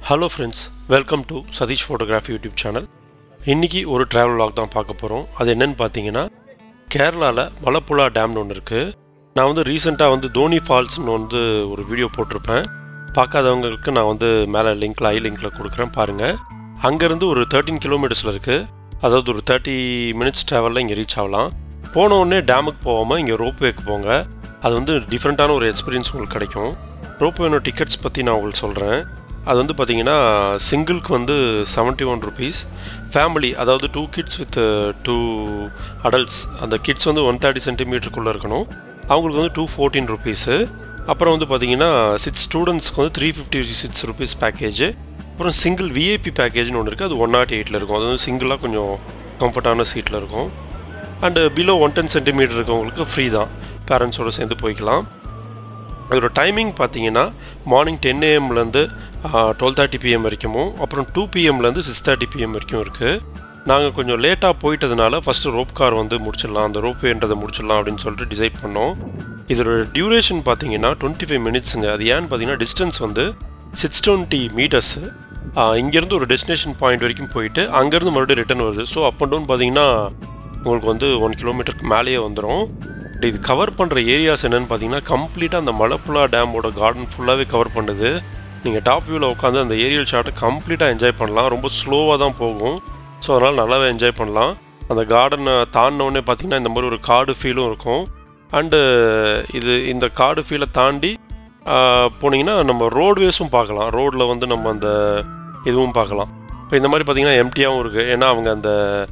hello friends welcome to Satish photography YouTube channel இன்றைக்கி ஒரு travel lock தான் பார்க்க போகிறோம் அது என்னன்னு பார்த்தீங்கன்னா கேரளாவில் மலப்புழா டேம்னு ஒன்று இருக்குது நான் வந்து ரீசெண்டாக வந்து தோனி ஃபால்ஸ்னு வந்து ஒரு வீடியோ போட்டிருப்பேன் பார்க்காதவங்களுக்கு நான் வந்து மேலே லிங்க்கில் ஐ லிங்க்கில் கொடுக்குறேன் பாருங்கள் அங்கேருந்து ஒரு தேர்ட்டீன் கிலோமீட்டர்ஸில் இருக்குது அதாவது ஒரு தேர்ட்டி மினிட்ஸ் ட்ராவலில் இங்கே ரீச் ஆகலாம் போன உடனே டேமுக்கு போகாமல் இங்கே ரோப்வேக்கு போங்க அது வந்து டிஃப்ரெண்ட்டான ஒரு எக்ஸ்பீரியன்ஸ் உங்களுக்கு கிடைக்கும் ரோப்வேனோட டிக்கெட்ஸ் பற்றி நான் உங்களுக்கு சொல்கிறேன் அது வந்து பார்த்தீங்கன்னா சிங்கிளுக்கு வந்து செவன்ட்டி ஒன் ருபீஸ் ஃபேமிலி அதாவது two kids with two adults அந்த கிட்ஸ் வந்து ஒன் தேர்ட்டி சென்டிமீட்டருக்குள்ளே இருக்கணும் அவங்களுக்கு வந்து டூ ஃபோர்டீன் ருபீஸு அப்புறம் வந்து பார்த்தீங்கன்னா சிக்ஸ் ஸ்டூடெண்ட்ஸ்க்கு வந்து three fifty six rupees package அப்புறம் சிங்கிள் விஐபி பேக்கேஜ்னு ஒன்று இருக்குது அது ஒன் நாட் எயிட்டில் இருக்கும் அது வந்து சிங்கிளாக கொஞ்சம் கம்ஃபர்டான சீட்டில் இருக்கும் and below one ten centimetre இருக்கவங்களுக்கு ஃப்ரீ தான் பேரண்ட்ஸோடு சேர்ந்து போய்க்கலாம் அதோட டைமிங் பார்த்தீங்கன்னா மார்னிங் டென் ஏஎம்லேருந்து டுவெல் தேர்ட்டி பிஎம் வரைக்கும் அப்புறம் டூ பிஎம்லேருந்து சிக்ஸ் தேர்ட்டி பிஎம் வரைக்கும் இருக்குது நாங்கள் கொஞ்சம் லேட்டாக போயிட்டதுனால ஃபஸ்ட்டு ரோப் கார் வந்து முடிச்சிடலாம் அந்த ரோப் வேன்றதை முடிச்சிடலாம் அப்படின்னு சொல்லிட்டு டிசைட் பண்ணோம் இதோட டியூரேஷன் பார்த்தீங்கன்னா டுவெண்ட்டி ஃபைவ் மினிட்ஸுங்க அது ஏன்னு பார்த்தீங்கன்னா டிஸ்டன்ஸ் வந்து சிக்ஸ் டுவெண்ட்டி மீட்டர்ஸு இங்கேருந்து ஒரு டெஸ்டினேஷன் பாயிண்ட் வரைக்கும் போயிட்டு அங்கேருந்து மறுபடியும் ரிட்டர்ன் வருது ஸோ அப் அண்ட் டவுன் பார்த்தீங்கன்னா உங்களுக்கு வந்து ஒன் கிலோமீட்டருக்கு மேலேயே வந்துடும் இது கவர் பண்ணுற ஏரியாஸ் என்னென்னு பார்த்தீங்கன்னா கம்ப்ளீட்டாக அந்த மலப்புழா டேமோட கார்டன் ஃபுல்லாகவே கவர் பண்ணுது நீங்கள் டாப் வியூவில் உட்காந்து அந்த ஏரியல் ஷாட்டை கம்ப்ளீட்டாக என்ஜாய் பண்ணலாம் ரொம்ப ஸ்லோவாக தான் போகும் ஸோ அதனால் நல்லாவே என்ஜாய் பண்ணலாம் அந்த கார்டனை தாண்டினோடனே பார்த்தீங்கன்னா இந்த மாதிரி ஒரு காடு ஃபீலும் இருக்கும் அண்டு இது இந்த காடு ஃபீலை தாண்டி போனீங்கன்னா நம்ம ரோட்வேஸும் பார்க்கலாம் ரோடில் வந்து நம்ம அந்த இதுவும் பார்க்கலாம் இப்போ இந்த மாதிரி பார்த்தீங்கன்னா எம்டியாகவும் இருக்குது ஏன்னா அவங்க அந்த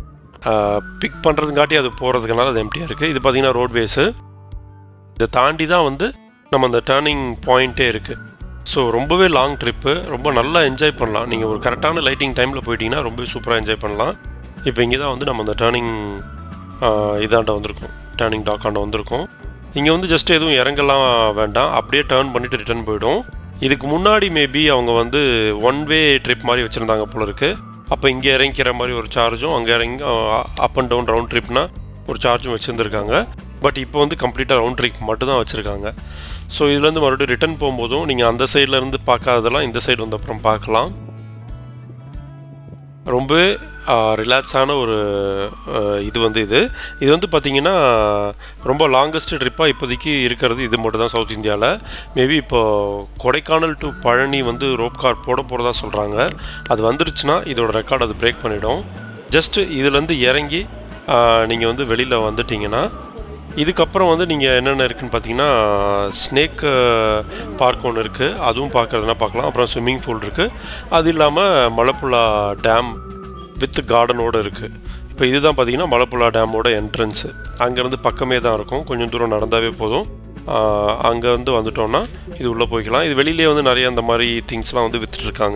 பிக் பண்ணுறதுங்காட்டி அது போகிறதுக்குனால அது எம்டியாக இருக்குது இது பார்த்தீங்கன்னா ரோட்வேஸு இதை தாண்டி தான் வந்து நம்ம அந்த டேர்னிங் பாயிண்ட்டே இருக்குது ஸோ ரொம்பவே லாங் ட்ரிப்பு ரொம்ப நல்லா என்ஜாய் பண்ணலாம் நீங்கள் ஒரு கரெக்டான லைட்டிங் டைமில் போயிட்டீங்கன்னா ரொம்பவே சூப்பராக என்ஜாய் பண்ணலாம் இப்போ இங்கே தான் வந்து நம்ம அந்த டேர்னிங் இதாண்ட வந்திருக்கோம் டேர்னிங் டாக்காண்ட வந்திருக்கோம் இங்கே வந்து ஜஸ்ட் எதுவும் இறங்கலாம் வேண்டாம் அப்படியே டேர்ன் பண்ணிவிட்டு ரிட்டர்ன் போயிடும் இதுக்கு முன்னாடி மேபி அவங்க வந்து ஒன் வே ட்ரிப் மாதிரி வச்சுருந்தாங்க போல இருக்குது அப்போ இங்கே இறங்கிக்கிற மாதிரி ஒரு சார்ஜும் அங்கே இறங்கி அப் அண்ட் டவுன் ரவுண்ட் ட்ரிப்னா ஒரு சார்ஜும் வச்சுருந்துருக்காங்க பட் இப்போ வந்து கம்ப்ளீட்டாக ரவுண்ட் ட்ரிப் மட்டும் தான் வச்சுருக்காங்க ஸோ இதுலேருந்து மறுபடியும் ரிட்டர்ன் போகும்போதும் நீங்கள் அந்த சைட்லேருந்து பார்க்காததெல்லாம் இந்த சைடு வந்து அப்புறம் பார்க்கலாம் ரொம்பவே ரிலாக்ஸான ஒரு இது வந்து இது இது வந்து பார்த்திங்கன்னா ரொம்ப லாங்கஸ்ட் ட்ரிப்பாக இப்போதைக்கு இருக்கிறது இது மட்டும் தான் சவுத் இந்தியாவில் மேபி இப்போ கொடைக்கானல் டு பழனி வந்து ரோப் கார் போட போகிறதா சொல்கிறாங்க அது வந்துருச்சுன்னா இதோட ரெக்கார்ட் அது பிரேக் பண்ணிவிடும் ஜஸ்ட்டு இதுலேருந்து இறங்கி நீங்கள் வந்து வெளியில் வந்துட்டிங்கன்னா இதுக்கப்புறம் வந்து நீங்கள் என்னென்ன இருக்குதுன்னு பார்த்தீங்கன்னா ஸ்னேக் பார்க் ஒன்று இருக்குது அதுவும் பார்க்குறதுனா பார்க்கலாம் அப்புறம் ஸ்விம்மிங் பூல் இருக்குது அது இல்லாமல் மலப்புழா டேம் வித் கார்டனோடு இருக்குது இப்போ இதுதான் பார்த்தீங்கன்னா மலப்புழா டேமோட என்ட்ரன்ஸு அங்கேருந்து பக்கமே தான் இருக்கும் கொஞ்சம் தூரம் நடந்தாவே போதும் அங்கே வந்து வந்துட்டோன்னா இது உள்ளே போய்க்கலாம் இது வெளியிலே வந்து நிறைய அந்த மாதிரி திங்ஸ்லாம் வந்து விற்றுட்ருக்காங்க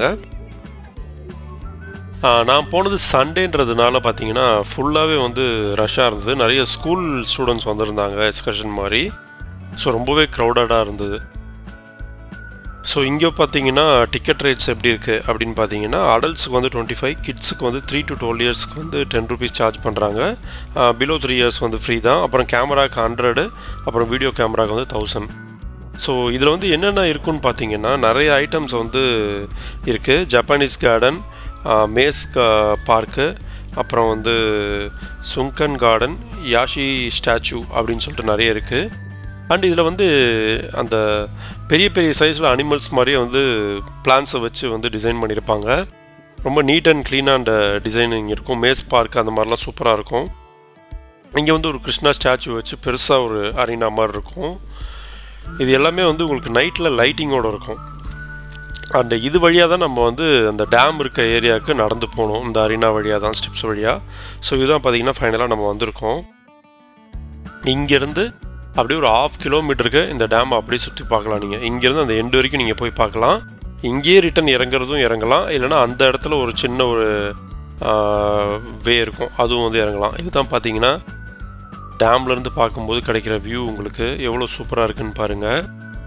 நான் போனது சண்டேன்றதுனால பார்த்தீங்கன்னா ஃபுல்லாகவே வந்து ரஷ்ஷாக இருந்தது நிறைய ஸ்கூல் ஸ்டூடெண்ட்ஸ் வந்திருந்தாங்க எக்ஸ்கர்ஷன் மாதிரி ஸோ ரொம்பவே க்ரௌடடாக இருந்தது ஸோ இங்கே பார்த்தீங்கன்னா டிக்கெட் ரேட்ஸ் எப்படி இருக்குது அப்படின்னு பார்த்தீங்கன்னா அடல்ட்ஸுக்கு வந்து டுவெண்ட்டி ஃபைவ் கிட்ஸுக்கு வந்து த்ரீ டு டுவெல் இயர்ஸ்க்கு வந்து டென் ருபீஸ் சார்ஜ் பண்ணுறாங்க பிலோ த்ரீ இயர்ஸ் வந்து ஃப்ரீ தான் அப்புறம் கேமராக்கு ஹண்ட்ரடு அப்புறம் வீடியோ கேமராக்கு வந்து தௌசண்ட் ஸோ இதில் வந்து என்னென்ன இருக்குன்னு பார்த்தீங்கன்னா நிறைய ஐட்டம்ஸ் வந்து இருக்குது ஜப்பானீஸ் கார்டன் மேஸ் பார்க்கு அப்புறம் வந்து சுங்கன் கார்டன் யாஷி ஸ்டாச்சு அப்படின்னு சொல்லிட்டு நிறைய இருக்குது அண்ட் இதில் வந்து அந்த பெரிய பெரிய சைஸில் அனிமல்ஸ் மாதிரியே வந்து பிளான்ஸை வச்சு வந்து டிசைன் பண்ணியிருப்பாங்க ரொம்ப நீட் அண்ட் க்ளீனாக அந்த டிசைனிங் இருக்கும் மேஸ் பார்க் அந்த மாதிரிலாம் சூப்பராக இருக்கும் இங்கே வந்து ஒரு கிருஷ்ணா ஸ்டாச்சு வச்சு பெருசாக ஒரு அரினா மாதிரி இருக்கும் இது எல்லாமே வந்து உங்களுக்கு நைட்டில் லைட்டிங்கோடு இருக்கும் அந்த இது வழியாக தான் நம்ம வந்து அந்த டேம் இருக்க ஏரியாவுக்கு நடந்து போகணும் இந்த அரினா வழியாக தான் ஸ்டெப்ஸ் வழியாக ஸோ இதுதான் பார்த்தீங்கன்னா ஃபைனலாக நம்ம வந்திருக்கோம் இங்கேருந்து அப்படியே ஒரு ஆஃப் கிலோமீட்டருக்கு இந்த டேம் அப்படியே சுற்றி பார்க்கலாம் நீங்கள் இங்கேருந்து அந்த எண்டு வரைக்கும் நீங்கள் போய் பார்க்கலாம் இங்கேயே ரிட்டன் இறங்குறதும் இறங்கலாம் இல்லைனா அந்த இடத்துல ஒரு சின்ன ஒரு வே இருக்கும் அதுவும் வந்து இறங்கலாம் இதுதான் பார்த்தீங்கன்னா டேம்லேருந்து பார்க்கும்போது கிடைக்கிற வியூ உங்களுக்கு எவ்வளோ சூப்பராக இருக்குன்னு பாருங்கள்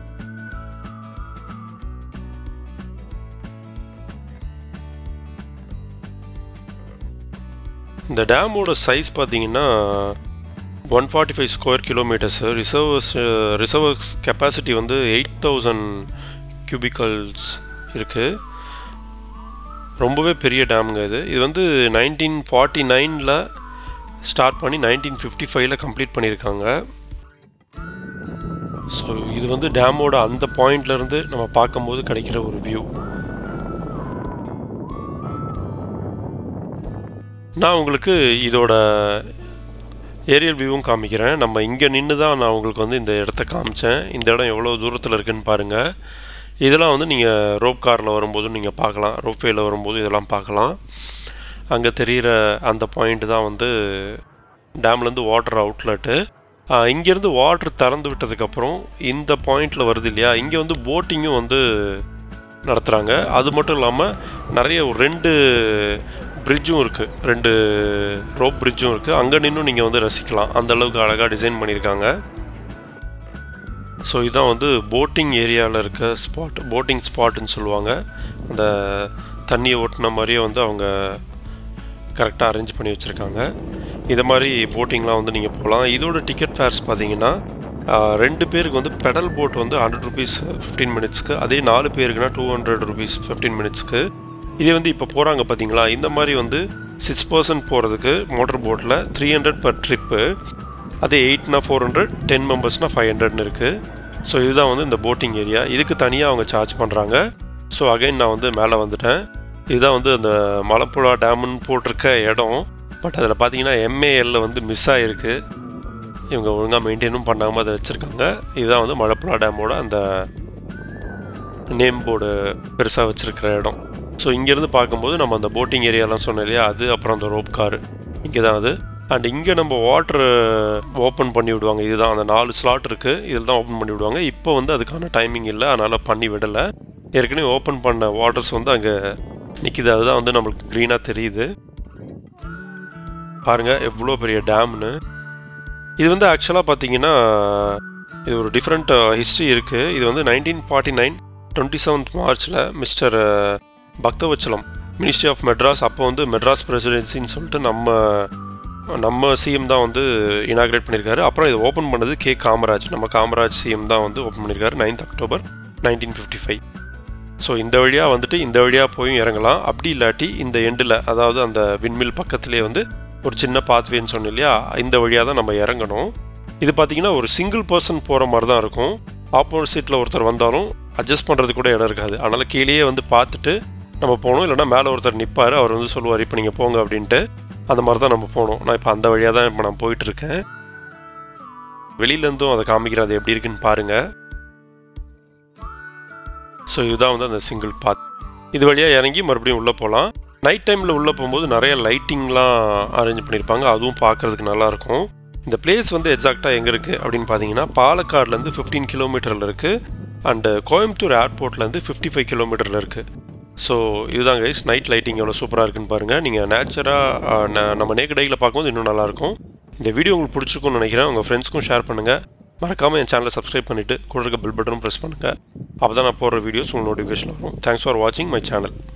இந்த டேமோட சைஸ் பார்த்தீங்கன்னா one forty five square kilometres reserves reserves capacity வந்து எயிட் தௌசண்ட் கியூபிக்கல்ஸ் இருக்குது ரொம்பவே பெரிய டேமுங்க இது இது வந்து நைன்டீன் ஃபார்ட்டி நைனில் ஸ்டார்ட் பண்ணி நைன்டீன் ஃபிஃப்டி ஃபைவ்ல கம்ப்ளீட் பண்ணியிருக்காங்க ஸோ இது வந்து டேமோட அந்த பாயிண்ட்லேருந்து நம்ம பார்க்கும்போது கிடைக்கிற ஒரு வியூ நான் உங்களுக்கு இதோட ஏரியல் வியூவும் காமிக்கிறேன் நம்ம இங்கே நின்று தான் நான் உங்களுக்கு வந்து இந்த இடத்த காமிச்சேன் இந்த இடம் எவ்வளோ தூரத்தில் இருக்குன்னு பாருங்கள் இதெல்லாம் வந்து நீங்கள் ரோப் காரில் வரும்போது நீங்கள் பார்க்கலாம் ரோப்வேயில் வரும்போது இதெல்லாம் பார்க்கலாம் அங்கே தெரிகிற அந்த பாயிண்ட் தான் வந்து டேம்லேருந்து வாட்டர் அவுட்லெட்டு இங்கேருந்து வாட்டர் திறந்து விட்டதுக்கப்புறம் இந்த பாயிண்டில் வருது இல்லையா இங்கே வந்து போட்டிங்கும் வந்து நடத்துகிறாங்க அது மட்டும் இல்லாமல் நிறைய ஒரு ரெண்டு பிரிட்ஜும் இருக்குது ரெண்டு ரோப் பிரிட்ஜும் இருக்குது அங்கே நின்றும் நீங்கள் வந்து ரசிக்கலாம் அந்த அளவுக்கு அழகாக டிசைன் பண்ணியிருக்காங்க ஸோ இதுதான் வந்து போட்டிங் ஏரியாவில் இருக்க ஸ்பாட் போட்டிங் ஸ்பாட்டுன்னு சொல்லுவாங்க அந்த தண்ணியை ஓட்டின மாதிரியே வந்து அவங்க கரெக்டாக அரேஞ்ச் பண்ணி வச்சுருக்காங்க இதை மாதிரி போட்டிங்லாம் வந்து நீங்கள் போகலாம் இதோட டிக்கெட் ஃபேர்ஸ் பார்த்தீங்கன்னா ரெண்டு பேருக்கு வந்து பெடல் போட் வந்து ஹண்ட்ரட் ருபீஸ் ஃபிஃப்டீன் மினிட்ஸ்க்கு அதே நாலு பேருக்குனா டூ ஹண்ட்ரட் ருபீஸ் ஃபிஃப்டீன் மினிட்ஸ்க்கு இதே வந்து இப்போ போகிறாங்க பார்த்தீங்களா இந்த மாதிரி வந்து சிக்ஸ் பர்சன்ட் போகிறதுக்கு மோட்டர் போட்டில் த்ரீ ஹண்ட்ரட் பர் ட்ரிப்பு அதே எயிட்னா ஃபோர் ஹண்ட்ரட் டென் மெம்பர்ஸ்னால் ஃபைவ் ஹண்ட்ரட்னு இருக்குது ஸோ இதுதான் வந்து இந்த போட்டிங் ஏரியா இதுக்கு தனியாக அவங்க சார்ஜ் பண்ணுறாங்க ஸோ அகைன் நான் வந்து மேலே வந்துட்டேன் இதுதான் வந்து அந்த மலப்புழா டேமுன்னு போட்டிருக்க இடம் பட் அதில் பார்த்தீங்கன்னா எம்ஏஎல்ல வந்து மிஸ் ஆகிருக்கு இவங்க ஒழுங்காக மெயின்டைனும் பண்ணாமல் அதை வச்சுருக்காங்க இதுதான் வந்து மலப்புழா டேமோட அந்த நேம் போர்டு பெருசாக வச்சுருக்கிற இடம் ஸோ இங்கேருந்து பார்க்கும்போது நம்ம அந்த போட்டிங் ஏரியாலாம் சொன்னோம் இல்லையா அது அப்புறம் அந்த ரோப் காரு இங்கே தான் அது அண்ட் இங்கே நம்ம வாட்ரு ஓப்பன் பண்ணி விடுவாங்க இதுதான் அந்த நாலு ஸ்லாட் இருக்குது இதில் தான் ஓப்பன் பண்ணி விடுவாங்க இப்போ வந்து அதுக்கான டைமிங் இல்லை அதனால் பண்ணி விடலை ஏற்கனவே ஓப்பன் பண்ண வாட்டர்ஸ் வந்து அங்கே நிற்கிது அதுதான் வந்து நம்மளுக்கு க்ரீனாக தெரியுது பாருங்கள் எவ்வளோ பெரிய டேம்னு இது வந்து ஆக்சுவலாக பார்த்தீங்கன்னா இது ஒரு டிஃப்ரெண்ட் ஹிஸ்ட்ரி இருக்குது இது வந்து nineteen forty nine twenty seventh மார்ச்சில் mister Bhaktavatsalam ministry of Madras அப்போ வந்து மெட்ராஸ் பிரசிடென்சின்னு சொல்லிட்டு நம்ம நம்ம சிஎம் தான் வந்து இனாகிரேட் பண்ணியிருக்காரு அப்புறம் இதை ஓப்பன் பண்ணது கே காமராஜ் நம்ம காமராஜ் சிஎம் தான் வந்து ஓப்பன் பண்ணியிருக்காரு ninth October nineteen fifty five so இந்த வழியாக வந்துட்டு இந்த வழியாக போயும் இறங்கலாம் அப்படி இல்லாட்டி இந்த எண்டில் அதாவது அந்த விண்மில் பக்கத்துலேயே வந்து ஒரு சின்ன பாத்வேன்னு சொன்னோம் இல்லையா இந்த வழியாக தான் நம்ம இறங்கணும் இது பார்த்தீங்கன்னா ஒரு சிங்கிள் பர்சன் போகிற மாதிரி தான் இருக்கும் ஆப்போசிட்டில் ஒருத்தர் வந்தாலும் அட்ஜஸ்ட் பண்ணுறது கூட இடம் இருக்காது அதனால் கீழேயே வந்து பார்த்துட்டு நம்ம போகணும் இல்லைனா மேலே ஒருத்தர் நிற்பார் அவர் வந்து சொல்லுவார் இப்போ நீங்கள் போங்க அப்படின்ட்டு அந்த மாதிரி தான் நம்ம போகணும் நான் இப்போ அந்த வழியாக தான் இப்போ நான் போயிட்டுருக்கேன் வெளியிலேருந்தும் அதை காமிக்கிற அது எப்படி இருக்குன்னு பாருங்கள் ஸோ இதுதான் வந்து அந்த சிங்கிள் பாத் இது வழியாக இறங்கி மறுபடியும் உள்ளே போகலாம் நைட் டைமில் உள்ளே போகும்போது நிறைய லைட்டிங்லாம் அரேஞ்ச் பண்ணியிருப்பாங்க அதுவும் பார்க்குறதுக்கு நல்லாயிருக்கும் இந்த பிளேஸ் வந்து எக்ஸாக்டாக எங்கே இருக்குது அப்படின்னு பார்த்தீங்கன்னா பாலக்காடுலேருந்து ஃபிஃப்டீன் கிலோமீட்டரில் இருக்குது அண்டு கோயம்புத்தூர் ஏர்போர்ட்லேருந்து ஃபிஃப்டி ஃபைவ் கிலோமீட்டரில் இருக்குது ஸோ இதுதான் கைஸ் நைட் லைட்டிங் எவ்வளோ சூப்பராக இருக்குன்னு பாருங்கள் நீங்கள் நேச்சராக நம்ம நேக்கடையில் பார்க்கும்போது இன்னும் நல்லாயிருக்கும் இந்த வீடியோ உங்களுக்கு பிடிச்சிருக்கும்னு நினைக்கிறேன் உங்கள் ஃப்ரெண்ட்ஸ்க்கும் ஷேர் பண்ணுங்கள் மறக்காமல் என் சேனலை சப்ஸ்கிரைப் பண்ணிவிட்டு கூட இருக்க பெல் பட்டனும் ப்ரெஸ் பண்ணுங்கள் அப்போ தான் நான் போடுற வீடியோஸ் உங்களுக்கு நோட்டிஃபிகேஷன் வரும் தேங்க்ஸ் ஃபார் வாட்சிங் மை சேனல்